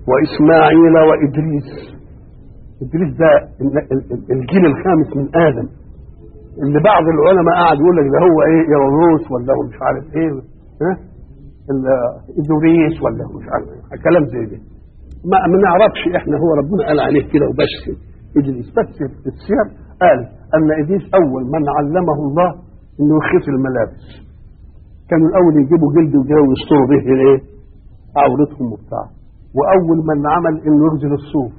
واسماعيل وادريس ادريس ده ال- ال- الجيل الخامس من ادم اللي بعض العلماء قاعد يقول لك ده هو ايه يروس ولا هو مش عارف ايه ها ال- ادوريس ولا هو مش عارف ايه كلام زي ده ما ما نعرفش احنا هو ربنا قال عليه كده وبس ادريس بس في السير قال ان ادريس اول من علمه الله انه يخيط الملابس كانوا الاول يجيبوا جلد وجاوا ويستروا به ايه عورتهم وبتاع واول من عمل انه يغزل الصوف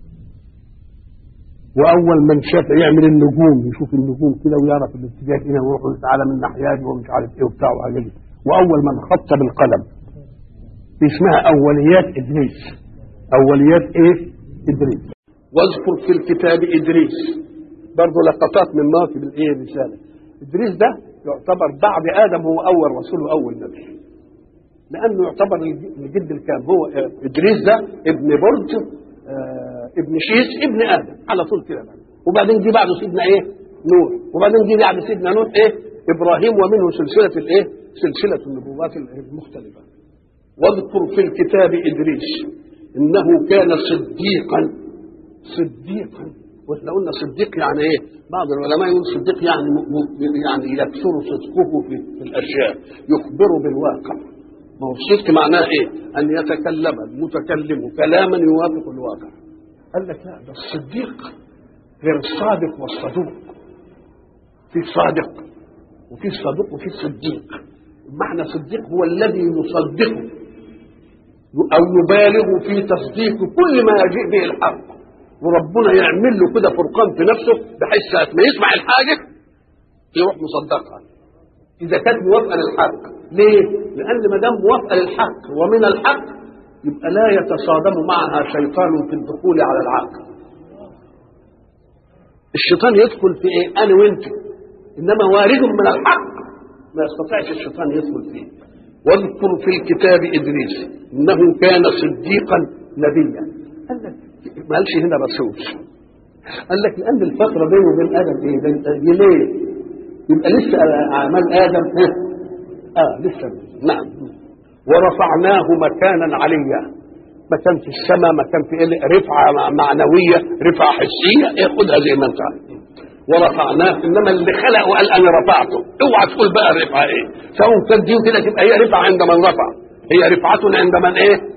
واول من شاف يعمل النجوم يشوف النجوم كده ويعرف الاتجاه هنا ويروح تعالى من ناحيات ومش عارف ايه وبتاع وحاجات دي. واول من خط بالقلم دي اسمها اوليات ادريس اوليات ايه ادريس واذكر في الكتاب ادريس برضه لقطات من مواكب الايه الرساله ادريس ده يعتبر بعد ادم هو اول رسول واول نبي لانه يعتبر الجد الكام هو ادريس ده ابن برج آه ابن شيس ابن ادم على طول كده بقى. وبعدين جه بعده سيدنا ايه نوح وبعدين جه بعد سيدنا نوح ايه ابراهيم ومنه سلسله الايه سلسله النبوات المختلفه واذكر في الكتاب ادريس انه كان صديقا صديقا واحنا قلنا صديق يعني ايه؟ بعض العلماء يقول صديق يعني م- م- يعني يكثر صدقه في, في الاشياء يخبر بالواقع ما هو الصدق معناه ايه؟ ان يتكلم المتكلم كلاما يوافق الواقع قال لك لا ده الصديق غير الصادق والصدوق في صادق وفي صدوق وفي صديق معنى صديق هو الذي يصدقه او يبالغ في تصديق كل ما يجيء به الحق وربنا يعمل له كده فرقان في نفسه بحيث ساعة ما يسمع الحاجة يروح مصدقها إذا كانت موافقة للحق ليه؟ لأن ما دام موافقة للحق ومن الحق يبقى لا يتصادم معها شيطان في الدخول على العقل الشيطان يدخل في ايه؟ أنا وأنت إنما وارد من الحق ما يستطيعش الشيطان يدخل فيه واذكر في الكتاب إدريس إنه كان صديقا نبيا قال لك ما قالش هنا رسول قال لك لان الفتره بينه وبين ادم ايه بين ليه يبقى لسه اعمال ادم ها؟ اه لسه نعم ورفعناه مكانا عليا مكان في السماء مكان في إيه؟ رفعه معنويه رفعه حسيه ايه خدها زي ما انت عارف. ورفعناه انما اللي خلق وقال انا رفعته اوعى تقول بقى الرفعه ايه سواء كانت دي كده تبقى هي رفعه عند من رفع هي رفعه عند من ايه